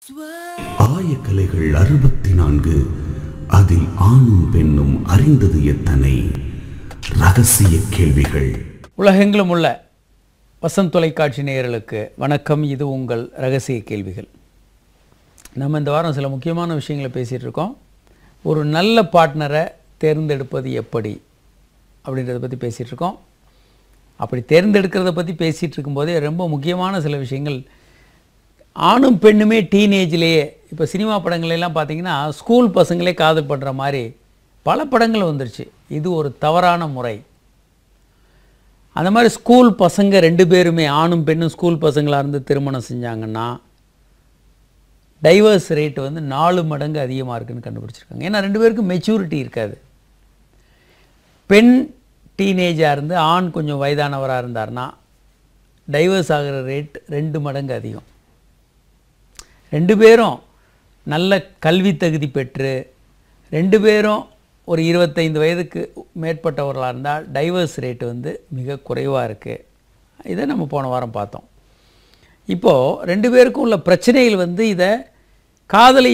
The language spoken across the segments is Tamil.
ஆயக்கலைகள் அறுபத்தி நான்கு அதில் ஆணும் பெண்ணும் அறிந்தது எத்தனை ரகசிய கேள்விகள் உலகெங்கிலும் உள்ள வசந்த் தொலைக்காட்சி நேயர்களுக்கு வணக்கம் இது உங்கள் ரகசிய கேள்விகள் நம்ம இந்த வாரம் சில முக்கியமான விஷயங்களை பேசிகிட்டு இருக்கோம் ஒரு நல்ல பார்ட்னரை தேர்ந்தெடுப்பது எப்படி அப்படின்றத பற்றி பேசிகிட்டு இருக்கோம் அப்படி தேர்ந்தெடுக்கிறத பற்றி பேசிகிட்டு இருக்கும்போதே ரொம்ப முக்கியமான சில விஷயங்கள் ஆணும் பெண்ணுமே டீனேஜ்லேயே இப்போ சினிமா படங்கள் எல்லாம் பார்த்தீங்கன்னா ஸ்கூல் பசங்களே காதல் பண்ணுற மாதிரி பல படங்கள் வந்துருச்சு இது ஒரு தவறான முறை அந்த மாதிரி ஸ்கூல் பசங்க ரெண்டு பேருமே ஆணும் பெண்ணும் ஸ்கூல் பசங்களாக இருந்து திருமணம் செஞ்சாங்கன்னா டைவர்ஸ் ரேட் வந்து நாலு மடங்கு அதிகமாக இருக்குன்னு கண்டுபிடிச்சிருக்காங்க ஏன்னா ரெண்டு பேருக்கும் மெச்சூரிட்டி இருக்காது பெண் டீனேஜாக இருந்து ஆண் கொஞ்சம் வயதானவராக இருந்தார்னா டைவர்ஸ் ஆகிற ரேட் ரெண்டு மடங்கு அதிகம் ரெண்டு பேரும் நல்ல கல்வி தகுதி பெற்று ரெண்டு பேரும் ஒரு இருபத்தைந்து வயதுக்கு மேற்பட்டவர்களாக இருந்தால் டைவர்ஸ் ரேட் வந்து மிக குறைவாக இருக்குது இதை நம்ம போன வாரம் பார்த்தோம் இப்போது ரெண்டு பேருக்கும் உள்ள பிரச்சனைகள் வந்து இதை காதலை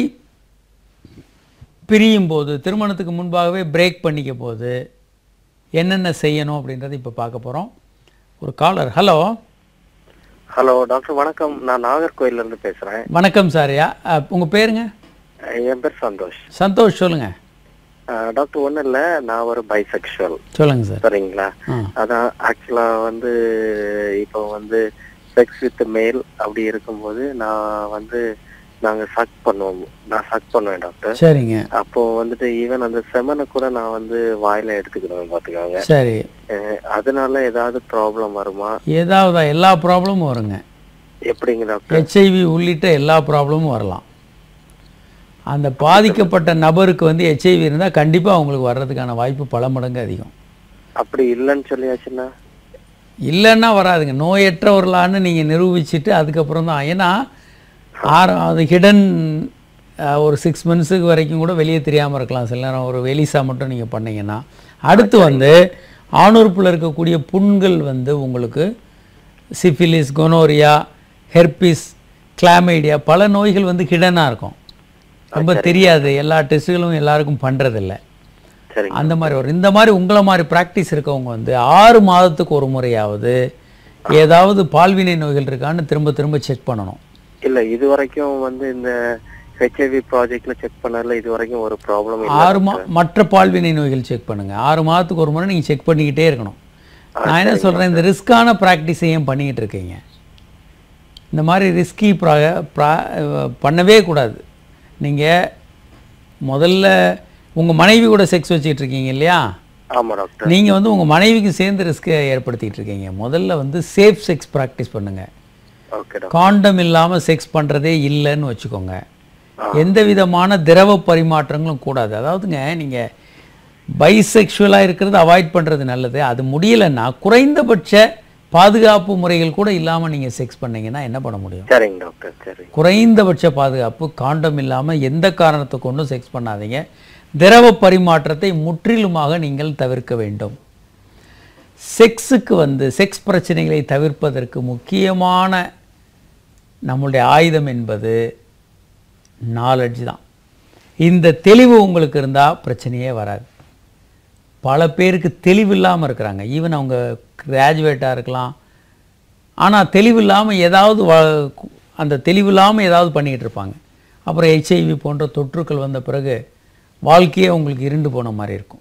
பிரியும் போது திருமணத்துக்கு முன்பாகவே பிரேக் பண்ணிக்க போது என்னென்ன செய்யணும் அப்படின்றத இப்போ பார்க்க போகிறோம் ஒரு காலர் ஹலோ ஹலோ டாக்டர் வணக்கம் நான் நாகர்கோயில்ல இருந்து பேசுறேன் வணக்கம் சாரியா உங்கள் பேருங்க அஹ் என் பேர் சந்தோஷ் சந்தோஷ் சொல்லுங்கள் அஹ் டாக்டர் ஒண்ணும் இல்ல நான் ஒரு பைசெக்சுவல் சொல்லுங்கள் சார் சரிங்களா ஆ அதான் ஆக்சுவலா வந்து இப்போ வந்து செக்ஸ் வித் மேல் அப்படி இருக்கும்போது நான் வந்து நாங்க சக் பண்ணுவோம் நான் சக் பண்ணுவேன் டாக்டர் சரிங்க அப்போ வந்துட்டு ஈவன் அந்த செமனை கூட நான் வந்து வாயில எடுத்துக்கிடுவேன் பாத்துக்காங்க சரி அஹ் அதனால ஏதாவது ப்ராப்ளம் வருமா ஏதாவது எல்லா ப்ராப்ளமும் வருங்க எப்படிங்க டாக்டர் ஹெச்ஐவி உள்ளிட்ட எல்லா ப்ராப்ளமும் வரலாம் அந்த பாதிக்கப்பட்ட நபருக்கு வந்து ஹெச்ஐவி இருந்தால் கண்டிப்பாக அவங்களுக்கு வர்றதுக்கான வாய்ப்பு பல மடங்கு அதிகம் அப்படி இல்லைன்னு சொல்லியாச்சுன்னா இல்லைன்னா வராதுங்க நோயற்றவர்களான்னு நீங்கள் நிரூபிச்சுட்டு அதுக்கப்புறம் தான் ஏன்னா ஆறு அது ஹிடன் ஒரு சிக்ஸ் மந்த்ஸுக்கு வரைக்கும் கூட வெளியே தெரியாமல் இருக்கலாம் சில நேரம் ஒரு வெளிசா மட்டும் நீங்கள் பண்ணீங்கன்னா அடுத்து வந்து ஆணுறுப்பில் இருக்கக்கூடிய புண்கள் வந்து உங்களுக்கு சிஃபிலிஸ் கொனோரியா ஹெர்பிஸ் கிளாமைடியா பல நோய்கள் வந்து ஹிடனாக இருக்கும் ரொம்ப தெரியாது எல்லா டெஸ்ட்டுகளும் எல்லாருக்கும் பண்ணுறதில்ல சரிங்க அந்த மாதிரி வரும் இந்த மாதிரி உங்களை மாதிரி ப்ராக்டிஸ் இருக்கவங்க வந்து ஆறு மாதத்துக்கு ஒரு முறையாவது ஏதாவது பால்வினை நோய்கள் இருக்கான்னு திரும்ப திரும்ப செக் பண்ணணும் இல்ல இது வரைக்கும் வந்து இந்த ஹெச்ஐவி ப்ராஜெக்ட்ல செக் பண்ணதுல இது வரைக்கும் ஒரு ப்ராப்ளம் இல்ல ஆறு மா மற்ற பால்வினை நோய்கள் செக் பண்ணுங்க ஆறு மாதத்துக்கு ஒரு முறை நீங்கள் செக் பண்ணிக்கிட்டே இருக்கணும் நான் என்ன சொல்கிறேன் இந்த ரிஸ்க்கான ப்ராக்டிஸை ஏன் பண்ணிக்கிட்டு இருக்கீங்க இந்த மாதிரி ரிஸ்கி ப்ரா ப்ரா பண்ணவே கூடாது நீங்கள் முதல்ல உங்கள் மனைவி கூட செக்ஸ் வச்சுக்கிட்டு இருக்கீங்க இல்லையா ஆமா டாக்டர் நீங்கள் வந்து உங்கள் மனைவிக்கு சேர்ந்து ரிஸ்க்கை ஏற்படுத்திட்டு இருக்கீங்க முதல்ல வந்து சேஃப் செக்ஸ் ப்ராக்டிஸ் பண்ணுங்கள் ஓகே டாக்டர் காண்டம் இல்லாமல் செக்ஸ் பண்ணுறதே இல்லைன்னு வச்சுக்கோங்க எந்த விதமான திரவ பரிமாற்றங்களும் கூடாது அதாவதுங்க நீங்கள் பைசெக்ஷுவலாக இருக்கிறது அவாய்ட் பண்ணுறது நல்லது அது முடியலைன்னா குறைந்தபட்ச பாதுகாப்பு முறைகள் கூட இல்லாமல் நீங்கள் செக்ஸ் பண்ணீங்கன்னா என்ன பண்ண முடியும் சரிங்க டாக்டர் சரி குறைந்தபட்ச பாதுகாப்பு காண்டம் இல்லாமல் எந்த காரணத்தை கொண்டும் செக்ஸ் பண்ணாதீங்க திரவ பரிமாற்றத்தை முற்றிலுமாக நீங்கள் தவிர்க்க வேண்டும் செக்ஸுக்கு வந்து செக்ஸ் பிரச்சனைகளை தவிர்ப்பதற்கு முக்கியமான நம்முடைய ஆயுதம் என்பது நாலெட்ஜ் தான் இந்த தெளிவு உங்களுக்கு இருந்தால் பிரச்சனையே வராது பல பேருக்கு தெளிவு இல்லாமல் இருக்கிறாங்க ஈவன் அவங்க கிராஜுவேட்டாக இருக்கலாம் ஆனால் தெளிவு இல்லாமல் ஏதாவது வ- அந்த தெளிவு இல்லாமல் ஏதாவது பண்ணிக்கிட்டு இருப்பாங்க அப்புறம் ஹெச்ஐவி போன்ற தொற்றுக்கள் வந்த பிறகு வாழ்க்கையே உங்களுக்கு இருண்டு போன மாதிரி இருக்கும்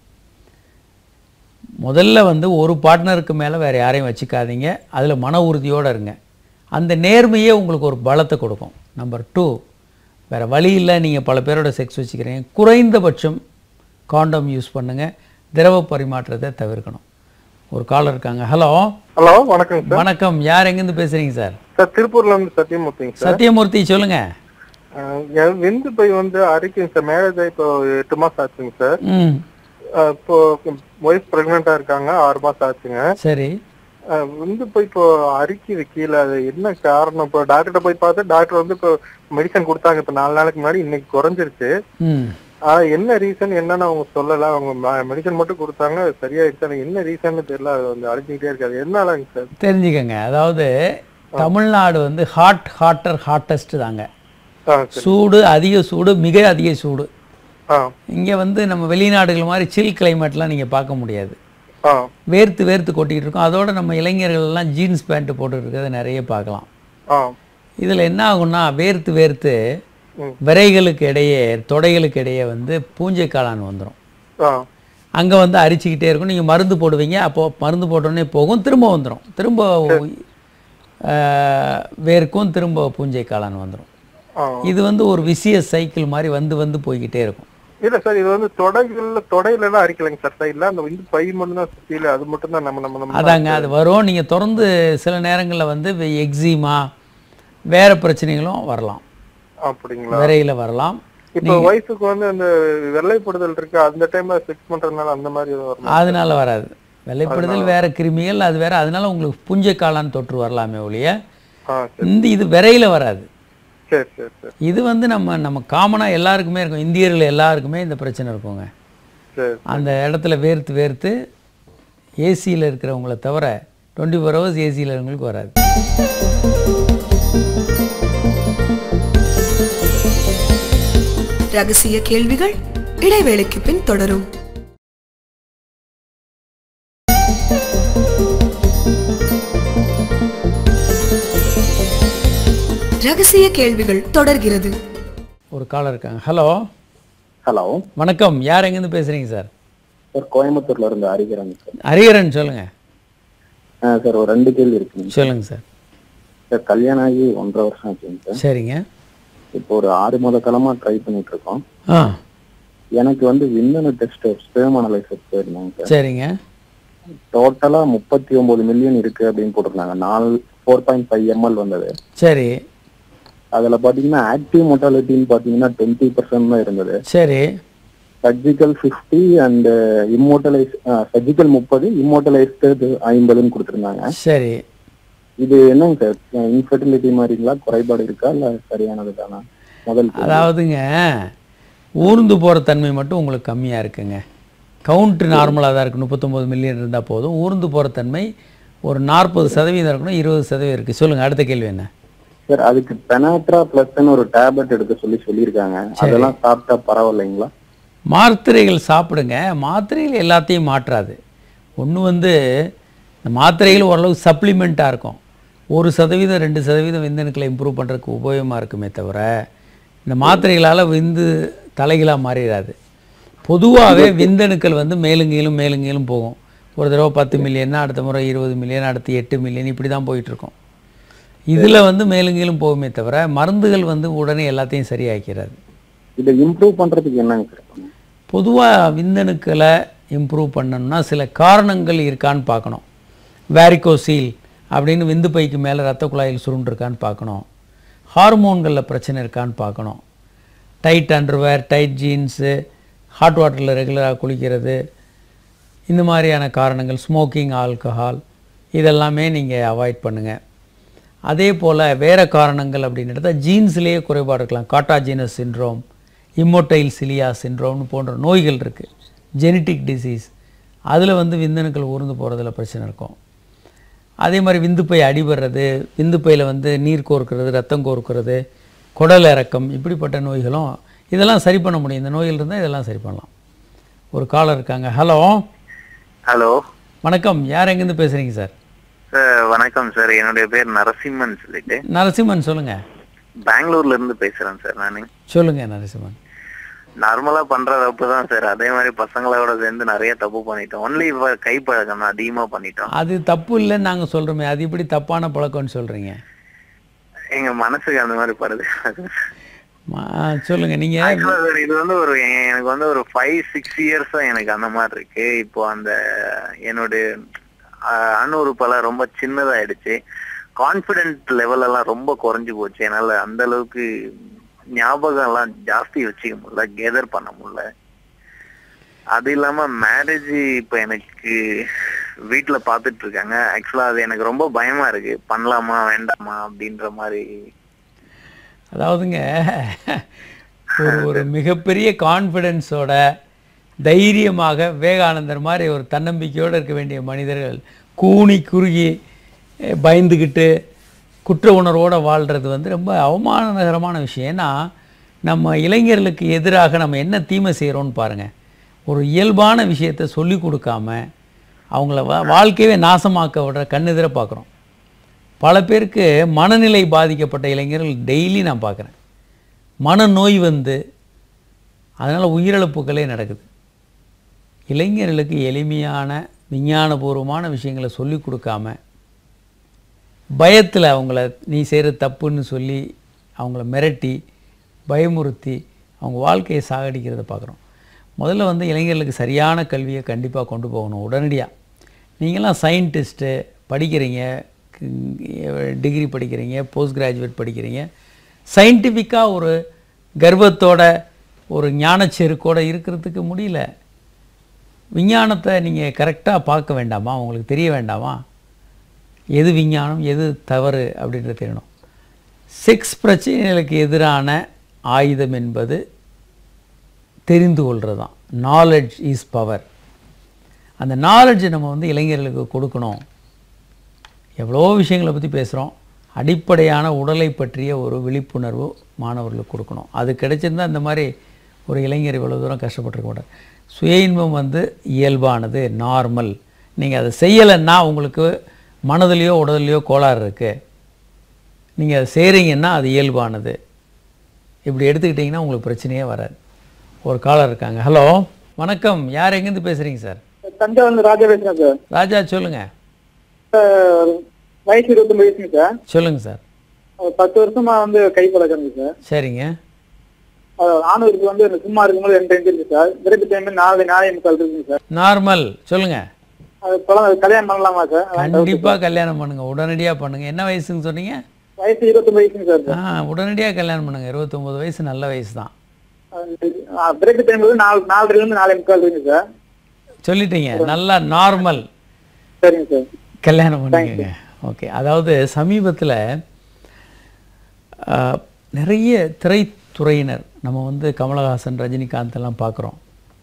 முதல்ல வந்து ஒரு பார்ட்னருக்கு மேலே வேறு யாரையும் வச்சுக்காதீங்க அதில் மன உறுதியோடு இருங்க அந்த நேர்மையே உங்களுக்கு ஒரு பலத்தை கொடுக்கும் நம்பர் டூ வேறு வழி இல்லை நீங்கள் பல பேரோட செக்ஸ் வச்சுக்கிறீங்க குறைந்தபட்சம் காண்டம் யூஸ் பண்ணுங்கள் திரவ பரிமாற்றத்தை தவிர்க்கணும் ஒரு காலர் இருக்காங்க ஹலோ ஹலோ வணக்கம் சார் வணக்கம் யார் எங்கேருந்து பேசுகிறீங்க சார் சார் திருப்பூர்ல இருந்து சத்தியமூர்த்திங்க சார் சத்தியமூர்த்தி சொல்லுங்கள் அஹ் என் விந்து பை வந்து அரைக்குங்க சார் மேரேஜ் ஆகி இப்போ எட்டு மாசம் ஆச்சுங்க சார் ம் அஹ் இப்போ ஒய்ஃப் பிரெக்னெண்டா இருக்காங்க ஆறு மாசம் ஆச்சுங்க சரி அஹ் விந்து போய் இப்போ அரிக்குது கீழே அது என்ன காரணம் இப்போ டாக்டர்கிட்ட போய் பார்த்து டாக்டர் வந்து இப்போ மெடிசன் கொடுத்தாங்க இப்போ நாலு நாளைக்கு முன்னாடி இன்னைக்கு குறைஞ்சிருச்சு ம் ஆனா என்ன ரீசன் என்னன்னு அவங்க சொல்லல அவங்க மெடிசன் மட்டும் கொடுத்தாங்க அது சரியாயிடுச்சு எனக்கு என்ன ரீசன் தெரியல அது வந்து அழிஞ்சுக்கிட்டே இருக்காது என்னாலங்க சார் தெரிஞ்சுக்கங்க அதாவது தமிழ்நாடு வந்து ஹாட் ஹாட்டர் ஹாட்டஸ்ட் தாங்க ஆ சரி சூடு அதிக சூடு மிக அதிக சூடு ஆ இங்கே வந்து நம்ம வெளிநாடுகள் மாதிரி சில் கிளைமேட்லாம் நீங்கள் பார்க்க முடியாது ஆ வேர்த்து வேர்த்து கொட்டிகிட்டு இருக்கும் அதோட நம்ம இளைஞர்கள் எல்லாம் ஜீன்ஸ் பேண்ட்டு போட்டுட்டு இருக்கிறத நிறைய பார்க்கலாம் ஆ இதில் என்ன ஆகும்னா வேர்த்து வேர்த்து ம். விரைகளுக்கு இடையே தொடைகளுக்கு இடையே வந்து பூஞ்சை காளான் வந்துடும் ஆ அங்கே வந்து அரிச்சிக்கிட்டே இருக்கும் நீங்கள் மருந்து போடுவீங்க அப்போது மருந்து போட்டோடனே போகும் திரும்ப வந்துடும் திரும்ப ஆஹ், வேர்க்கும் திரும்ப பூஞ்சை காளான் வந்துடும் ஆ இது வந்து ஒரு விசிய சைக்கிள் மாதிரி வந்து வந்து போய்கிட்டே இருக்கும் இல்ல சார் இது வந்து தொடைகள்ல தொடையில எல்லாம் அரிக்கலைங்க சார் சைட்ல அந்த இந்த பை மட்டும் தான் சுத்தியில அது மட்டும் தான் நம்ம நம்ம நம்ம அதாங்க அது வரும் நீங்கள் தொடர்ந்து சில நேரங்களில் வந்து எக்ஸிமா வேறு பிரச்சனைகளும் வரலாம் அப்படிங்களா விரையில் வரலாம் இப்போ வயசுக்கு வந்து அந்த வெள்ளைப்படுதல் இருக்கு அந்த டைம்ல செக்ஸ் பண்றதுனால அந்த மாதிரி எதுவும் வரும் அதனால வராது வெள்ளைப்படுதல் வேற கிருமிகள் அது வேற அதனால உங்களுக்கு புஞ்சை காளான் தொற்று வரலாமே ஒழிய ஆ சரி இந்த இது விரையில் வராது சரி சரி சரி இது வந்து நம்ம நம்ம காமனாக எல்லாருக்குமே இருக்கும் இந்தியர்கள் எல்லாருக்குமே இந்த பிரச்சனை இருக்குங்க சரி அந்த இடத்துல வேர்த்து வேர்த்து ஏசியில் இருக்கிறவங்கள தவிர டுவெண்ட்டி ஃபோர் ஹவர்ஸ் ஏசியில் இருக்கிறவங்களுக்கு வராது ரகசிய கேள்விகள் இடைவேளைக்கு பின் தொடரும் ரகசிய கேள்விகள் தொடர்கிறது ஒரு காலர் இருக்காங்க ஹலோ ஹலோ வணக்கம் யார் எங்கேருந்து பேசுகிறீங்க சார் சார் கோயம்புத்தூர்ல இருந்து அறிகிறேங்க சார் ஹரிஹரன் சொல்லுங்கள் ஆ, சார் ஒரு ரெண்டு கேள்வி இருக்குங்க சொல்லுங்கள் சார் சார் கல்யாணம் ஆகி ஒன்றரை வருஷம் ஆச்சுங்க சார் சரிங்க இப்போ ஒரு ஆறு மாத காலமா ட்ரை பண்ணிட்டு இருக்கோம் ஆ எனக்கு வந்து விந்தணு டெஸ்ட் ஸ்பேம் அனலைசர் போயிருந்தாங்க சார் சரிங்க டோட்டலா முப்பத்தி ஒன்பது மில்லியன் இருக்கு அப்படின்னு போட்டிருந்தாங்க நாலு ஃபோர் பாயிண்ட் ஃபைவ் எம்எல் வந்தது சரி அதுல பாத்தீங்கன்னா ஆக்டிவ் மொட்டாலிட்டின்னு பாத்தீங்கன்னா டுவெண்ட்டி பர்சன்ட் தான் இருந்தது சரி surgical fifty and immotilise surgical முப்பது இம்மோட்டலைஸ்டு ஐம்பதுன்னு கொடுத்துருந்தாங்க சரி இது என்னங்க சார் இன்ஃபர்டிலிட்டி மாதிரிங்களா குறைபாடு இருக்கா இல்ல சரியானது தானா முதல் கேள்வி. அதாவதுங்க ஊர்ந்து போகிற தன்மை மட்டும் உங்களுக்கு கம்மியாக இருக்குங்க கவுண்ட் நார்மலாக தான் இருக்குது முப்பத்தொம்போது மில்லியன் இருந்தால் போதும் ஊர்ந்து போகிற தன்மை ஒரு நாற்பது சதவீதம் இருக்கணும் இருபது சதவீதம் இருக்குது சொல்லுங்கள் அடுத்த கேள்வி என்ன சார் அதுக்கு பெனாட்ரா பிளஸ்ன்னு ஒரு டேப்லெட் எடுக்க சொல்லி சொல்லியிருக்காங்க அதெல்லாம் சாப்பிட்டா பரவாயில்லைங்களா மாத்திரைகள் சாப்பிடுங்க மாத்திரைகள் எல்லாத்தையும் மாற்றாது ஒன்று வந்து இந்த மாத்திரைகள் ஓரளவு சப்ளிமெண்ட்டாக இருக்கும் ஒரு சதவீதம் ரெண்டு சதவீதம் விந்தணுக்களை இம்ப்ரூவ் பண்ணுறதுக்கு உபயோகமாக இருக்குமே தவிர இந்த மாத்திரைகளால் விந்து தலைகளாக மாறிடாது பொதுவாகவே விந்தணுக்கள் வந்து மேலுங்கீழும் மேலுங்கீழும் போகும் ஒரு தடவை பத்து மில்லியன் அடுத்த முறை இருபது மில்லியன் அடுத்து எட்டு மில்லியன் இப்படி தான் போயிட்டுருக்கும் இதில் வந்து மேலுங்கீழும் போகுமே தவிர மருந்துகள் வந்து உடனே எல்லாத்தையும் சரியாக்கிறாது இதை இம்ப்ரூவ் பண்றதுக்கு என்னங்க சார் பண்ணணும்? பொதுவாக விந்தணுக்களை இம்ப்ரூவ் பண்ணணும்னா சில காரணங்கள் இருக்கான்னு பார்க்கணும் வேரிகோசீல் அப்படின்னு விந்து பைக்கு மேலே ரத்த குழாயில் சுருண்டிருக்கான்னு பார்க்கணும் ஹார்மோன்களில் பிரச்சனை இருக்கான்னு பார்க்கணும் tight underwear tight jeans hot வாட்டரில் ரெகுலராக குளிக்கிறது இந்த மாதிரியான காரணங்கள் ஸ்மோக்கிங் ஆல்கஹால் இதெல்லாமே நீங்கள் அவாய்ட் பண்ணுங்கள் அதே போல் வேறு காரணங்கள் அப்படின்னு எடுத்தால் ஜீன்ஸ்லேயே குறைபாடு இருக்கலாம் காட்டாஜீனஸ் சின்ட்ரோம் இம்மோட்டைல் சிலியா சின்ட்ரோம்னு போன்ற நோய்கள் இருக்குது ஜெனட்டிக் டிசீஸ் அதில் வந்து விந்தணுக்கள் ஊர்ந்து போகிறதுல பிரச்சனை இருக்கும் அதே மாதிரி விந்துப்பை அடிபடுறது விந்துப்பையில் வந்து நீர் கோர்க்கிறது ரத்தம் கோர்க்கிறது குடல் இறக்கம் இப்படிப்பட்ட நோய்களும் இதெல்லாம் சரி பண்ண முடியும் இந்த நோய்கள் இருந்தால் இதெல்லாம் சரி பண்ணலாம் ஒரு காலர் இருக்காங்க ஹலோ ஹலோ வணக்கம் யார் எங்கேருந்து பேசுகிறீங்க சார் சார் வணக்கம் சார் என்னுடைய பேர் நரசிம்மன் சொல்லிட்டு நரசிம்மன் சொல்லுங்கள் பெங்களூர்ல இருந்து பேசுறேன் சார் நானு சொல்லுங்கள் நரசிம்மன் நார்மலா பண்ற தப்பு தான் சார் அதே மாதிரி பசங்களோட சேர்ந்து நிறைய தப்பு பண்ணிட்டோம் ஒன்லி கைப்பழக்கம் தான் அதிகமா பண்ணிட்டோம் அது தப்பு இல்லைன்னு நாங்கள் சொல்கிறோமே அது இப்படி தப்பான பழக்கம்னு சொல்கிறீங்க எங்க மனசுக்கு அந்த மாதிரி படுது சொல்லுங்கள் நீங்கள் Actually sir, இது வந்து ஒரு எ- எனக்கு வந்து ஒரு ஃபைவ் சிக்ஸ் இயர்ஸா எனக்கு அந்த மாதிரி இருக்கு இப்போ அந்த என்னுடைய அஹ், அணு உறுப்பெல்லாம் ரொம்ப சின்னதாயிடுச்சு கான்பிடென்ட் லெவல் எல்லாம் ரொம்ப குறைஞ்சு போச்சு என்னால அந்த அளவுக்கு ஞாபகம் எல்லாம் ஜாஸ்தி வச்சுக்க முடியல கேதர் பண்ண முடியல அது இல்லாம மேரேஜ் இப்ப எனக்கு வீட்டுல பாத்துட்டு இருக்காங்க ஆக்சுவலா அது எனக்கு ரொம்ப பயமா இருக்கு பண்ணலாமா வேண்டாமா அப்படின்ற மாதிரி அதாவதுங்க ஒரு ஒரு மிகப்பெரிய கான்ஃபிடென்ஸோட தைரியமாக விவேகானந்தர் மாதிரி ஒரு தன்னம்பிக்கையோடு இருக்க வேண்டிய மனிதர்கள் கூனி குறுகி அஹ், பயந்துக்கிட்டு குற்ற உணர்வோடு வாழ்கிறது வந்து ரொம்ப அவமானகரமான விஷயம் ஏன்னா நம்ம இளைஞர்களுக்கு எதிராக நம்ம என்ன தீமை செய்கிறோன்னு பாருங்கள் ஒரு இயல்பான விஷயத்தை சொல்லி கொடுக்காம அவங்கள வா வாழ்க்கையவே நாசமாக்க விடுற கண்ணெதிர பார்க்குறோம் பல பேருக்கு மனநிலை பாதிக்கப்பட்ட இளைஞர்கள் டெய்லி நான் பார்க்குறேன் மனநோய் வந்து அதனால் உயிரிழப்புகளே நடக்குது இளைஞர்களுக்கு எளிமையான விஞ்ஞானபூர்வமான விஷயங்களை சொல்லி கொடுக்காம பயத்தில் அவங்கள நீ செய்கிற தப்புன்னு சொல்லி அவங்கள மிரட்டி பயமுறுத்தி அவங்க வாழ்க்கையை சாகடிக்கிறத பார்க்குறோம் முதல்ல வந்து இளைஞர்களுக்கு சரியான கல்வியை கண்டிப்பாக கொண்டு போகணும் உடனடியாக நீங்களாம் சயின்டிஸ்ட்டு படிக்கிறீங்க டிகிரி படிக்கிறீங்க போஸ்ட் கிராஜுவேட் படிக்கிறீங்க சயின்டிஃபிக்காக ஒரு கர்வத்தோட ஒரு ஞானச்செருக்கோட இருக்கிறதுக்கு முடியல விஞ்ஞானத்தை நீங்கள் கரெக்டாக பார்க்க வேண்டாமா உங்களுக்கு தெரிய வேண்டாமா எது விஞ்ஞானம் எது தவறு அப்படின்றது தெரியணும் செக்ஸ் பிரச்சனைகளுக்கு எதிரான ஆயுதம் என்பது தெரிந்து கொள்கிறது தான் நாலெட்ஜ் இஸ் பவர் அந்த நாலெட்ஜை நம்ம வந்து இளைஞர்களுக்கு கொடுக்கணும் எவ்வளோ விஷயங்களை பற்றி பேசுகிறோம் அடிப்படையான உடலை பற்றிய ஒரு விழிப்புணர்வு மாணவர்களுக்கு கொடுக்கணும் அது கிடைச்சிருந்தா இந்த மாதிரி ஒரு இளைஞர் இவ்வளோ தூரம் கஷ்டப்பட்டிருக்க மாட்டார் சுய இன்பம் வந்து இயல்பானது நார்மல் நீங்கள் அதை செய்யலைன்னா உங்களுக்கு மனதிலையோ உடல்லையோ கோளாறு இருக்குது நீங்கள் அதை செய்கிறீங்கன்னா அது இயல்பானது இப்படி எடுத்துக்கிட்டிங்கன்னா உங்களுக்கு பிரச்சனையே வராது ஒரு காலர் இருக்காங்க ஹலோ வணக்கம் யார் எங்கேருந்து பேசுகிறீங்க சார் தஞ்சாவூர்ல ராஜா பேசுறேன் சார் ராஜா சொல்லுங்கள் சார், வயசு இருபத்தொன்பது வயசுங்க சார் சொல்லுங்கள் சார் ஒரு பத்து வருஷமா வந்து கை பழக்கங்க சார் சரிங்க அது ஆணவருக்கு வந்து எனக்கு சும்மா இருக்கும்போது ரெண்டு டைம் இருக்கு சார் விரைப்பு டைம் நாலு நாலே முக்கால் இருக்குங்க சார் நார்மல் சொல்லுங்கள் அது குழந்தை கல்யாணம் பண்ணலாமா சார் அதான் doubt. கண்டிப்பாக கல்யாணம் பண்ணுங்கள் உடனடியாக பண்ணுங்கள் என்ன வயசுன்னு சொன்னீங்க வயசு இருபத்தொன்பது வயசுங்க சார் ஆ உடனடியாக கல்யாணம் பண்ணுங்கள் இருபத்தொம்போது வயசு நல்ல வயசு தான் விரைப்பு டைம் வந்து நாலு நாலரை இருந்து நாலே முக்கால் இருக்குங்க சார் சொல்லிட்டீங்க நல்லா நார்மல் சரிங்க சார் கல்யாணம் பண்ணிக்கோங்க ஓகே அதாவது சமீபத்தில் நிறைய திரைத்துறையினர் நம்ம வந்து கமலஹாசன் ரஜினிகாந்த் எல்லாம் பார்க்குறோம்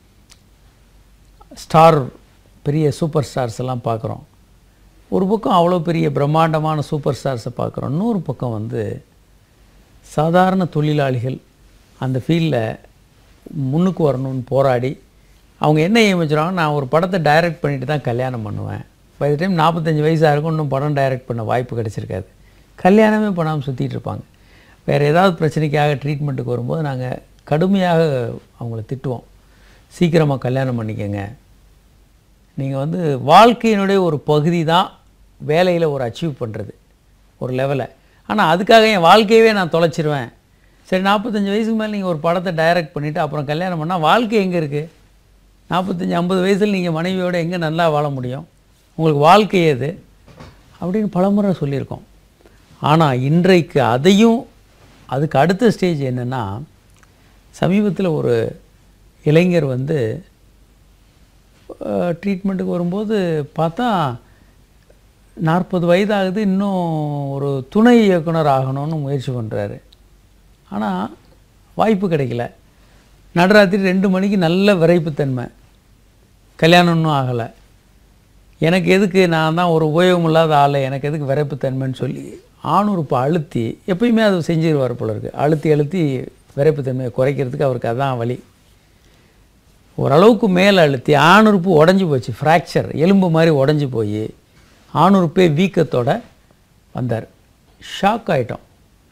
ஸ்டார் பெரிய சூப்பர் ஸ்டார்ஸ் எல்லாம் பார்க்குறோம் ஒரு பக்கம் அவ்வளோ பெரிய பிரம்மாண்டமான சூப்பர் ஸ்டார்ஸை பார்க்குறோம் இன்னொரு பக்கம் வந்து சாதாரண தொழிலாளிகள் அந்த ஃபீல்டில் முன்னுக்கு வரணும்னு போராடி அவங்க என்ன ஏமிச்சுறாங்க நான் ஒரு படத்தை டைரக்ட் பண்ணிட்டு தான் கல்யாணம் பண்ணுவேன் பை டைம் நாற்பத்தஞ்சு வயசாக இருக்கும் இன்னும் படம் டைரக்ட் பண்ண வாய்ப்பு கிடைச்சிருக்காது கல்யாணமே பண்ணாமல் சுற்றிட்டு இருப்பாங்க வேறு ஏதாவது பிரச்சனைக்காக ட்ரீட்மெண்ட்டுக்கு வரும்போது நாங்கள் கடுமையாக அவங்கள திட்டுவோம் சீக்கிரமாக கல்யாணம் பண்ணிக்கங்க நீங்கள் வந்து வாழ்க்கையினுடைய ஒரு பகுதி தான் வேலையில் ஒரு அச்சீவ் பண்ணுறது ஒரு லெவலை ஆனால் அதுக்காக என் வாழ்க்கையவே நான் தொலைச்சிருவேன் சரி நாற்பத்தஞ்சு வயசுக்கு மேலே நீங்கள் ஒரு படத்தை டைரக்ட் பண்ணிவிட்டு அப்புறம் கல்யாணம் பண்ணால் வாழ்க்கை எங்கே இருக்குது நாற்பத்தஞ்சு ஐம்பது வயசில் நீங்கள் மனைவியோட எங்கே நல்லா வாழ முடியும் உங்களுக்கு வாழ்க்கை எது அப்படின்னு பலமுறை சொல்லியிருக்கோம் ஆனால் இன்றைக்கு அதையும் அதுக்கு அடுத்த ஸ்டேஜ் என்னென்னா சமீபத்தில் ஒரு இளைஞர் வந்து ட்ரீட்மெண்ட்டுக்கு வரும்போது பார்த்தா நாற்பது வயதாகுது இன்னும் ஒரு துணை இயக்குனர் ஆகணும்னு முயற்சி பண்ணுறாரு ஆனால் வாய்ப்பு கிடைக்கல நடுராத்திரி ரெண்டு மணிக்கு நல்ல விரைப்புத்தன்மை கல்யாணம் இன்னும் ஆகலை எனக்கு எதுக்கு நான் தான் ஒரு உபயோகம் இல்லாத ஆள் எனக்கு எதுக்கு விரைப்புத்தன்மைன்னு சொல்லி ஆணுறுப்பை அழுத்தி எப்பயுமே அது செஞ்சிருவார் போல இருக்கு அழுத்தி அழுத்தி விரைப்புத்தன்மையை குறைக்கிறதுக்கு அவருக்கு அதான் வழி ஓரளவுக்கு மேலே அழுத்தி ஆணுறுப்பு உடஞ்சி போச்சு ஃப்ராக்சர் எலும்பு மாதிரி உடஞ்சி போய் ஆணுறுப்பே வீக்கத்தோட வந்தார் ஷாக் ஆயிட்டோம்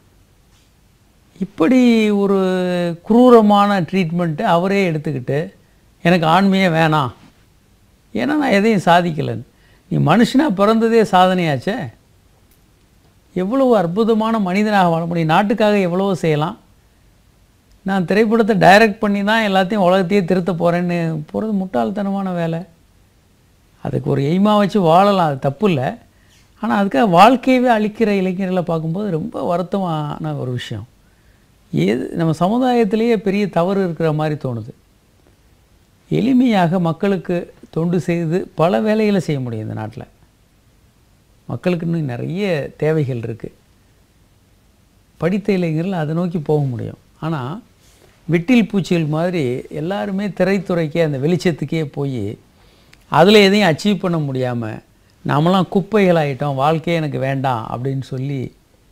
இப்படி ஒரு குரூரமான ட்ரீட்மெண்ட்டு அவரே எடுத்துக்கிட்டு எனக்கு ஆண்மையே வேணாம் ஏன்னா நான் எதையும் சாதிக்கலைன்னு நீ மனுஷனாக பிறந்ததே சாதனையாச்சே எவ்வளவு அற்புதமான மனிதனாக வாழ முடியும் நாட்டுக்காக எவ்வளவோ செய்யலாம் நான் திரைப்படத்தை டைரக்ட் பண்ணி தான் எல்லாத்தையும் உலகத்தையே திருத்த போகிறேன்னு போகிறது முட்டாள்தனமான வேலை அதுக்கு ஒரு எய்மாக வச்சு வாழலாம் அது தப்பு இல்லை ஆனால் அதுக்காக வாழ்க்கையவே அழிக்கிற இளைஞர்களை பார்க்கும்போது ரொம்ப வருத்தமான ஒரு விஷயம் ஏது நம்ம சமுதாயத்திலேயே பெரிய தவறு இருக்கிற மாதிரி தோணுது எளிமையாக மக்களுக்கு தொண்டு செய்து பல வேலைகளை செய்ய முடியும் இந்த நாட்டில் மக்களுக்கு இன்னும் நிறைய தேவைகள் இருக்குது படித்த இளைஞர்கள் அதை நோக்கி போக முடியும் ஆனால் விட்டில் பூச்சிகள் மாதிரி எல்லாருமே திரைத்துறைக்கே அந்த வெளிச்சத்துக்கே போய் அதில் எதையும் அச்சீவ் பண்ண முடியாமல் நாமெல்லாம் குப்பைகள் ஆகிட்டோம் வாழ்க்கையே எனக்கு வேண்டாம் அப்படின்னு சொல்லி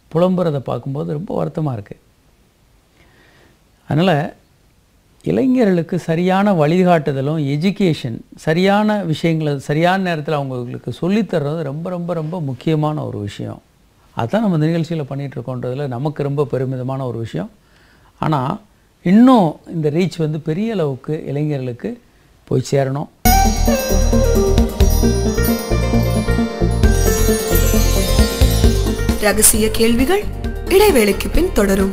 புலம்புறதை பார்க்கும்போது ரொம்ப வருத்தமாக இருக்குது அதனால் இளைஞர்களுக்கு சரியான வழிகாட்டுதலும் எஜுகேஷன் சரியான விஷயங்களை சரியான நேரத்தில் அவங்களுக்கு சொல்லித்தர்றது ரொம்ப ரொம்ப ரொம்ப முக்கியமான ஒரு விஷயம் அதான் நம்ம இந்த நிகழ்ச்சியில் பண்ணிகிட்டு இருக்கோன்றதுல நமக்கு ரொம்ப பெருமிதமான ஒரு விஷயம் ஆனால் இன்னும் இந்த ரீச் வந்து பெரிய அளவுக்கு இளைஞர்களுக்கு போய் சேரணும் ரகசிய கேள்விகள் இடைவேளைக்கு பின் தொடரும்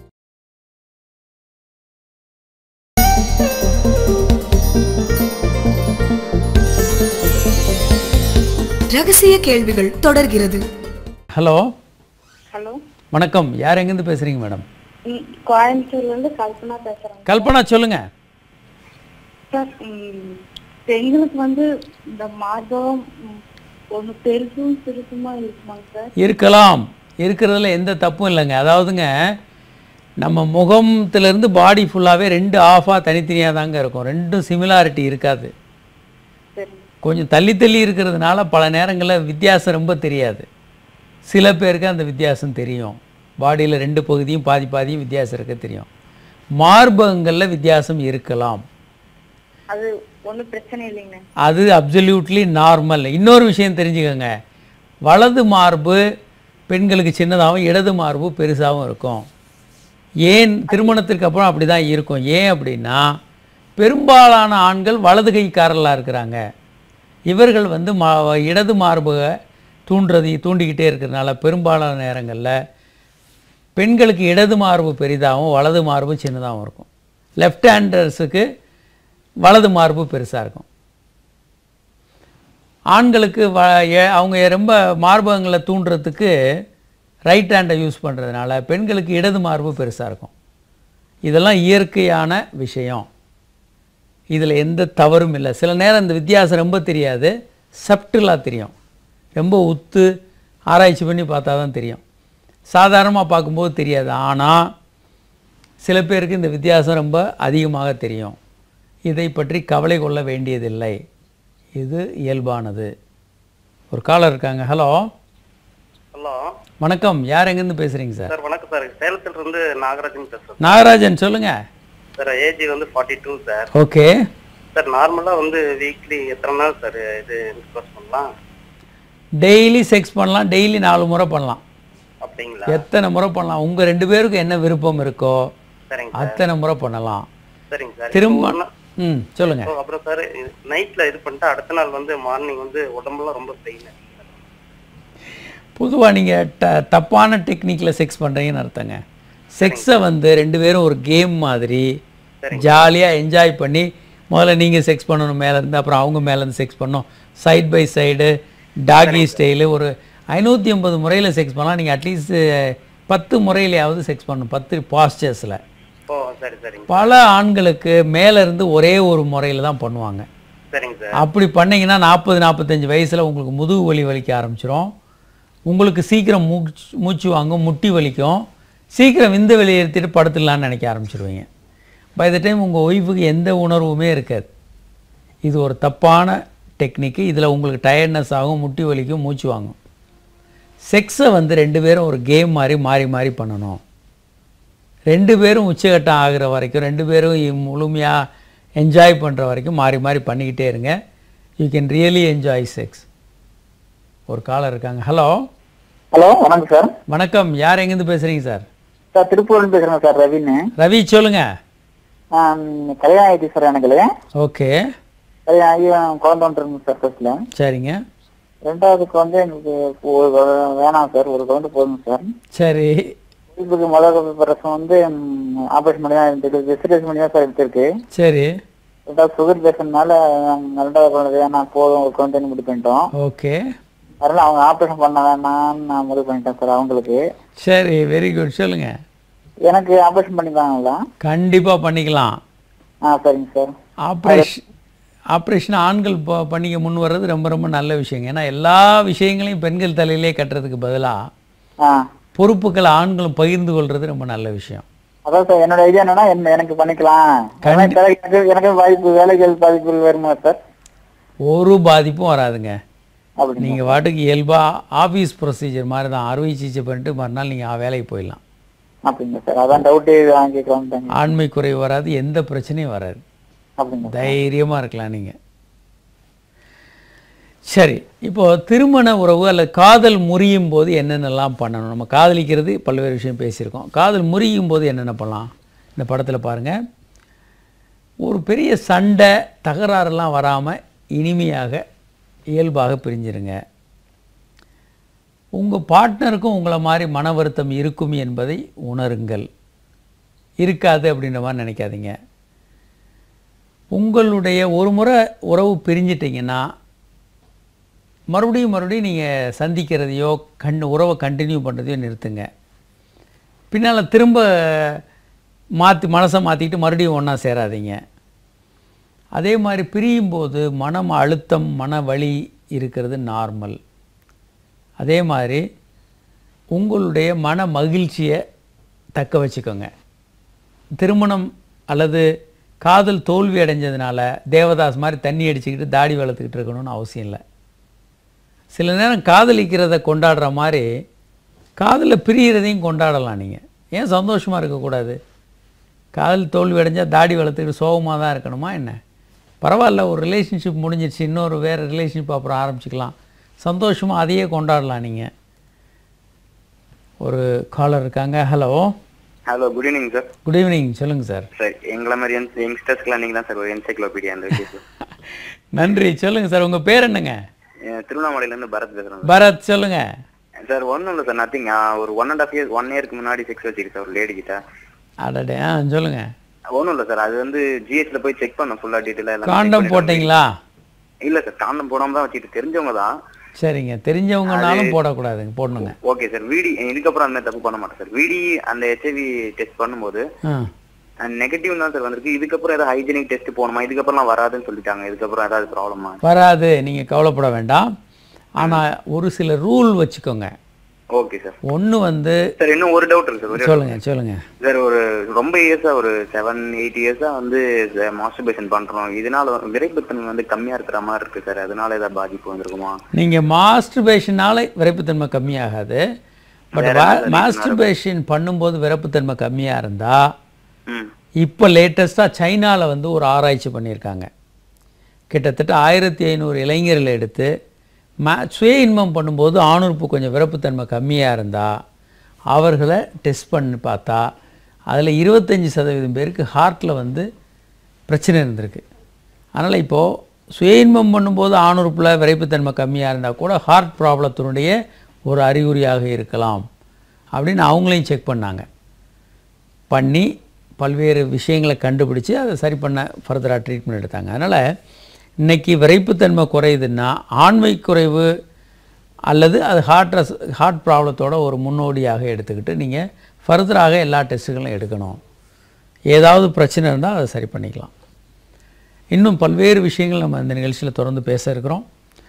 ரகசிய கேள்விகள் தொடர்கிறது ஹலோ ஹலோ வணக்கம் யார் எங்கேருந்து பேசுகிறீங்க மேடம் ம், கோயம்புத்தூர்ல இருந்து கல்பனா பேசுறேன் கல்பனா சொல்லுங்கள் சார் ம், பெண்களுக்கு வந்து இந்த மாதம் ம், ஒண்ணு பெருசும் சிறுசுமா இருக்குமாங்க சார் இருக்கலாம் இருக்கிறதுல எந்த தப்பும் இல்லைங்க அதாவதுங்க நம்ம முகத்திலேருந்து பாடி ஃபுல்லாகவே ரெண்டு ஆஃபாக தனித்தனியாக தாங்க இருக்கும் ரெண்டும் சிமிலாரிட்டி இருக்காது சரி கொஞ்சம் தள்ளி தள்ளி இருக்கிறதுனால பல நேரங்களில் வித்தியாசம் ரொம்ப தெரியாது சில பேருக்கு அந்த வித்தியாசம் தெரியும் பாடியில் ரெண்டு பகுதியும் பாதி பாதியும் வித்தியாசம் இருக்க தெரியும் மார்பகங்களில் வித்தியாசம் இருக்கலாம் அது ஒண்ணும் பிரச்சனை இல்லைங்க அது அப்சல்யூட்லி நார்மல் இன்னொரு விஷயம் தெரிஞ்சுக்கோங்க வலது மார்பு பெண்களுக்கு சின்னதாகவும் இடது மார்பு பெருசாகவும் இருக்கும் ஏன் திருமணத்திற்கு அப்புறம் அப்படி தான் இருக்கும் ஏன் அப்படின்னா பெரும்பாலான ஆண்கள் வலது கைக்காரர்களாக இருக்கிறாங்க இவர்கள் வந்து மா இடது மார்பை தூண்டுறது தூண்டிக்கிட்டே இருக்கிறதுனால பெரும்பாலான நேரங்களில் பெண்களுக்கு இடது மார்பு பெரிதாகவும் வலது மார்பு சின்னதாகவும் இருக்கும் லெஃப்ட் ஹேண்டர்ஸுக்கு வலது மார்பு பெருசாக இருக்கும் ஆண்களுக்கு வ எ- அவங்க ரொம்ப மார்பகங்களை தூண்டுறதுக்கு ரைட் ஹேண்டை யூஸ் பண்ணுறதுனால பெண்களுக்கு இடது மார்பு பெருசாக இருக்கும் இதெல்லாம் இயற்கையான விஷயம் இதில் எந்த தவறும் இல்லை சில நேரம் இந்த வித்தியாசம் ரொம்ப தெரியாது சப்டிலாக தெரியும் ரொம்ப உத்து ஆராய்ச்சி பண்ணி பார்த்தா தான் தெரியும் சாதாரணமாக பார்க்கும்போது தெரியாது ஆனால் சில பேருக்கு இந்த வித்தியாசம் ரொம்ப அதிகமாக தெரியும் இதை பற்றி கவலை கொள்ள வேண்டியதில்லை இது இயல்பானது ஒரு காலர் இருக்காங்க ஹலோ ஹலோ வணக்கம் யார் எங்கேருந்து பேசுகிறீங்க சார் சார் வணக்கம் சார் சேலத்துல இருந்து நாகராஜன் பேசுறேன் நாகராஜன் சொல்லுங்கள் சார் ஏஜ் வந்து forty two sir okay sir நார்மலா வந்து வீக்லி எத்தனை நாள் சார் இது இன்ஸ்போர்ஸ் பண்ணலாம் டெய்லி செக்ஸ் பண்ணலாம் டெய்லி நாலு முறை பண்ணலாம் அப்படிங்களா எத்தனை முறை பண்ணலாம் உங்கள் ரெண்டு பேருக்கும் என்ன விருப்பம் இருக்கோ சரிங்க அத்தனை முறை பண்ணலாம் சரிங்க சார் திரும்ப இப்போ ஒரு நாள்- ம் சொல்லுங்கள் இப்போ அப்புறம் சார் நைட்ல இது பண்ணிட்டு அடுத்த நாள் வந்து மார்னிங் வந்து உடம்புலாம் ரொம்ப பெயின் பொதுவாக நீங்கள் ட தப்பான டெக்னிக்கில் செக்ஸ் பண்ணுறீங்கன்னு அர்த்தங்க செக்ஸை வந்து ரெண்டு பேரும் ஒரு கேம் மாதிரி ஜாலியாக என்ஜாய் பண்ணி முதல்ல நீங்கள் செக்ஸ் பண்ணணும் மேலேருந்து அப்புறம் அவங்க மேலேருந்து செக்ஸ் பண்ணணும் side by side doggy style ஒரு ஐநூற்றி ஐம்பது முறையில் செக்ஸ் பண்ணலாம் நீங்கள் அட்லீஸ்ட் பத்து முறையிலையாவது செக்ஸ் பண்ணணும் பத்து பாஸ்டர்ஸில் ஓ சரி சரிங்க பல ஆண்களுக்கு மேலே இருந்து ஒரே ஒரு முறையில் தான் பண்ணுவாங்க சரிங்க சார் அப்படி பண்ணீங்கன்னா நாற்பது நாற்பத்தஞ்சு வயசில் உங்களுக்கு முதுகு வலி வலிக்க ஆரம்பிச்சிரும் உங்களுக்கு சீக்கிரம் மூச்சு மூச்சு வாங்கும் முட்டி வலிக்கும் சீக்கிரம் விந்து வெளியேற்றிட்டு படுத்துடலான்னு நினைக்க ஆரம்பிச்சிருவீங்க பை த டைம் உங்கள் ஒய்ஃபுக்கு எந்த உணர்வுமே இருக்காது இது ஒரு தப்பான டெக்னிக்கு இதில் உங்களுக்கு டயர்ட்னஸ் ஆகும் முட்டி வலிக்கும் மூச்சு வாங்கும் செக்ஸை வந்து ரெண்டு பேரும் ஒரு கேம் மாதிரி மாறி மாறி பண்ணணும் ரெண்டு பேரும் உச்சகட்டம் ஆகுற வரைக்கும் ரெண்டு பேரும் முழுமையாக என்ஜாய் பண்ணுற வரைக்கும் மாறி மாறி பண்ணிக்கிட்டே இருங்க you can really enjoy sex ஒரு காலர் இருக்காங்க ஹலோ ஹலோ வணக்கம் சார் வணக்கம் யார் எங்கேருந்து பேசுகிறீங்க சார் சார் திருப்பூர்ல பேசுறேன் சார் ரவின்னு ரவி சொல்லுங்கள் ஆம், கல்யாணம் ஆயிடுச்சு சார் எனக்கு ஓகே கல்யாணம் ஆகி குழந்தை ஒன்று இருக்கு சார் ஃபர்ஸ்ட்ல சரிங்க ரெண்டாவது குழந்தை எனக்கு ஒரு குழந்தை வேணாம் சார் ஒரு குழந்தை போதும் சார் சரி இதுக்கு முதல் பிரசவம் வந்து ஆபரேஷன் பண்ணி தான் எடுத்துருக்கு விசிலேஷன் பண்ணி தான் சார் எடுத்திருக்கு சரி ரெண்டாவது சுகர் பேஷண்ட்னால ரெண்டாவது குழந்தை வேணாம் போதும் ஒரு குழந்தைன்னு முடிவு பண்ணிட்டோம் ஓகே அதனால அவங்க ஆபரேஷன் பண்ண வேணாம்னு நான் முடிவு பண்ணிட்டேன் சார் அவங்களுக்கு சரி வெரி குட் சொல்லுங்கள் எனக்கு ஆபரேஷன் பண்ணிப்பாங்களா கண்டிப்பாக பண்ணிக்கலாம் ஆ சரிங்க சார் ஆப்ரேஷன் ஆப்ரேஷன் ஆண்கள் ப- பண்ணிக்க முன் வர்றது ரொம்ப ரொம்ப நல்ல விஷயங்க ஏன்னா எல்லா விஷயங்களையும் பெண்கள் தலையிலே கட்டுறதுக்கு பதிலாக ஆ பொறுப்புகளை ஆண்களும் பகிர்ந்து கொள்றது ரொம்ப நல்ல விஷயம் அதான் சார் என்னோட ஐடியா என்னன்னா என்ன எனக்கு பண்ணிக்கலாம் ஆனா இப்ப எனக்கு எனக்கு வாய்ப்பு வேலைகள் பாதிப்புகள் வருமா சார் ஒரு பாதிப்பும் வராதுங்க அப்படிங்களா நீங்கள் வாட்டுக்கு இயல்பாக ஆஃபீஸ் ப்ரொசீஜர் மாதிரி தான் அறுவை சிகிச்சை பண்ணிட்டு மறுநாள் நீங்கள் வேலைக்கு போயிடலாம் அப்படிங்களா சார் அதான் டவுட்டே கேட்கலான்ட்டாங்க ஆண்மை குறைவு வராது எந்த பிரச்சனையும் வராது அப்படிங்களா தைரியமாக இருக்கலாம் நீங்கள் சரி இப்போ திருமண உறவு அல்லது காதல் முறியும் போது என்னென்னலாம் பண்ணணும் நம்ம காதலிக்கிறது பல்வேறு விஷயம் பேசியிருக்கோம் காதல் முறியும் போது என்னென்ன பண்ணலாம் இந்த படத்தில் பாருங்கள் ஒரு பெரிய சண்டை தகராறுலாம் வராமல் இனிமையாக இயல்பாக பிரிஞ்சிருங்க உங்கள் பார்ட்னருக்கும் உங்களை மாதிரி மன வருத்தம் இருக்கும் என்பதை உணருங்கள் இருக்காது அப்படின்ற மாதிரி நினைக்காதீங்க உங்களுடைய ஒரு முறை உறவு பிரிஞ்சிட்டிங்கன்னா மறுபடியும் மறுபடியும் நீங்கள் சந்திக்கிறதையோ கண் உறவை கண்டினியூ பண்ணுறதையோ நிறுத்துங்க பின்னால் திரும்ப மாற்றி மனசை மாற்றிக்கிட்டு மறுபடியும் ஒன்றா சேராதீங்க அதே மாதிரி பிரியும் போது மனம் அழுத்தம் மன வலி இருக்கிறது நார்மல் அதே மாதிரி உங்களுடைய மன மகிழ்ச்சியை தக்க வச்சுக்கோங்க திருமணம் அல்லது காதல் தோல்வி அடைஞ்சதுனால தேவதாஸ் மாதிரி தண்ணி அடிச்சுக்கிட்டு தாடி வளர்த்துக்கிட்டு இருக்கணும்னு அவசியம் இல்லை சில நேரம் காதலிக்கிறத கொண்டாடுற மாதிரி காதலில் பிரியறதையும் கொண்டாடலாம் நீங்கள் ஏன் சந்தோஷமாக இருக்கக்கூடாது காதல் தோல்வி அடைஞ்சால் தாடி வளர்த்துக்கிட்டு சோகமாக தான் இருக்கணுமா என்ன பரவாயில்ல ஒரு ரிலேஷன்ஷிப் முடிஞ்சிருச்சு இன்னொரு வேறு ரிலேஷன்ஷிப் அப்புறம் ஆரம்பிச்சுக்கலாம் சந்தோஷமாக அதையே கொண்டாடலாம் நீங்கள் ஒரு காலர் இருக்காங்க hello hello good evening sir good evening சொல்லுங்கள் சார் சார் எங்களை மாதிரி யங்ஸ்டர்ஸ்க்குலாம் நீங்கள் தான் சார் ஒரு என்சைக்ளோபீடியா அந்த விஷயத்தில் நன்றி சொல்லுங்கள் சார் உங்கள் பேர் என்னங்க திருவண்ணாமலையிலேருந்து பரத் பேசுகிறேன் பரத் சொல்லுங்கள் சார் ஒன்றும் இல்லை சார் நத்திங் ஒரு one and half years one இயருக்கு முன்னாடி செக்ஸ் வச்சுக்கிட்டு சார் ஒரு லேடி கிட்ட அடடே ஆ சொல்லுங்கள் ஒன்றும் இல்லை சார் அது வந்து ஜிஹெச்ல போய் செக் பண்ணோம் ஃபுல்லாக டீட்டெயிலாக எல்லாம் காண்டம் போட்டிங்களா இல்லை சார் காண்டம் போடாம தான் வச்சுட்டு தெரிஞ்சவங்க தான் சரிங்க தெரிஞ்சவங்கனாலும் போடக்கூடாதுங்க போடணுங்க ஓகே சார் வீடி இதுக்கப்புறம் அந்த மாதிரி தப்பு பண்ண மாட்டேன் சார் வீடி அந்த ஹெச்ஐவி டெஸ்ட் பண்ணும்போது ஆ நெகட்டிவ் தான் சார் வந்திருக்கு இதுக்கப்புறம் ஏதாவது ஹைஜீனிக் டெஸ்ட் போகணுமா இதுக்கப்புறம்லாம் வராதுன்னு சொல்லிட்டாங்க இதுக்கப்புறம் ஏதாவது ப்ராப்ளமா வராது நீங்கள் கவலைப்பட வேண்டாம் ஆனால் ஒரு சில ரூல் வச்சுக்கோங்க ஓகே சார் ஒன்று வந்து சார் இன்னும் ஒரு டவுட் இருக்கு சார் ஒரே சொல்லுங்க சொல்லுங்க சார் ஒரு ரொம்ப இயர்ஸா ஒரு செவன் எயிட் இயர்ஸா வந்து மாஸ்டர்பேஷன் பண்றோம் இதனால விரைப்புத்தன்மை வந்து கம்மியா இருக்கிற மாதிரி இருக்கு சார் அதனால ஏதாவது பாதிப்பு வந்திருக்குமா நீங்கள் மாஸ்டர்பேஷனால் விரைப்புத்தன்மை கம்மியாகாது பட் மாஸ்டர்பேஷன் பண்ணும்போது விரைப்புத்தன்மை கம்மியாக இருந்தால் ம் இப்போ லேட்டஸ்ட்டாக சைனாவில் வந்து ஒரு ஆராய்ச்சி பண்ணியிருக்காங்க கிட்டத்தட்ட ஆயிரத்தி ஐநூறு இளைஞர்களை எடுத்து மா சுய இன்பம் பண்ணும்போது ஆணுறுப்பு கொஞ்சம் விரப்புத்தன்மை கம்மியாக இருந்தால் அவர்களை டெஸ்ட் பண்ணி பார்த்தா அதில் இருபத்தஞ்சி சதவீதம் பேருக்கு ஹார்ட்டில் வந்து பிரச்சனை இருந்திருக்கு அதனால் இப்போது சுய இன்பம் பண்ணும்போது ஆணுறுப்பில் விரைப்புத்தன்மை கம்மியாக இருந்தால் கூட ஹார்ட் ப்ராப்ளத்தினுடைய ஒரு அறிகுறியாக இருக்கலாம் அப்படின்னு அவங்களையும் செக் பண்ணாங்க பண்ணி பல்வேறு விஷயங்களை கண்டுபிடிச்சு அதை சரி பண்ண ஃபர்தராக ட்ரீட்மெண்ட் எடுத்தாங்க அதனால் இன்றைக்கி விரைப்புத்தன்மை குறையுதுன்னா ஆண்மை குறைவு அல்லது அது ஹார்ட் ரஸ் ஹார்ட் ப்ராப்ளத்தோட ஒரு முன்னோடியாக எடுத்துக்கிட்டு நீங்கள் ஃபர்தராக எல்லா டெஸ்ட்டுகளும் எடுக்கணும் ஏதாவது பிரச்சனை இருந்தால் அதை சரி பண்ணிக்கலாம் இன்னும் பல்வேறு விஷயங்கள் நம்ம இந்த நிகழ்ச்சியில் தொடர்ந்து பேச இருக்கிறோம்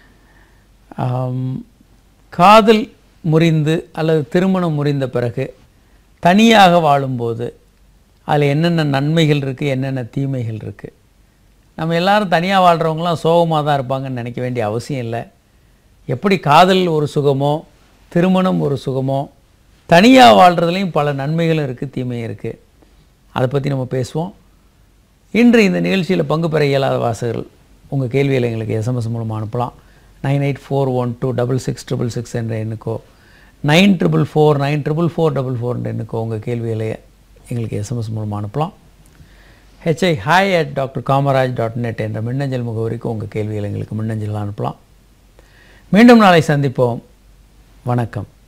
ஆம், காதல் முறிந்து அல்லது திருமணம் முறிந்த பிறகு தனியாக வாழும்போது அதில் என்னென்ன நன்மைகள் இருக்குது என்னென்ன தீமைகள் இருக்குது நம்ம எல்லாரும் தனியாக வாழ்கிறவங்களாம் சோகமாக தான் இருப்பாங்கன்னு நினைக்க வேண்டிய அவசியம் இல்லை எப்படி காதல் ஒரு சுகமோ திருமணம் ஒரு சுகமோ தனியாக வாழ்கிறதுலையும் பல நன்மைகளும் இருக்குது தீமையும் இருக்குது அதை பற்றி நம்ம பேசுவோம் இன்று இந்த நிகழ்ச்சியில் பங்கு பெற இயலாத வாசகர்கள் உங்கள் கேள்விகளை எங்களுக்கு எஸ்எம்எஸ் மூலமாக அனுப்பலாம் nine eight four one two double six triple six என்ற எண்ணுக்கோ nine triple four nine triple four double four என்ற எண்ணுக்கோ உங்கள் கேள்விகளை எங்களுக்கு எஸ்எம்எஸ் மூலமாக அனுப்பலாம் HI hi at doctor Kamaraj dot net என்ற மின்னஞ்சல் முகவரிக்கு உங்கள் கேள்விகளை எங்களுக்கு மின்னஞ்சல் அனுப்பலாம் மீண்டும் நாளை சந்திப்போம் வணக்கம்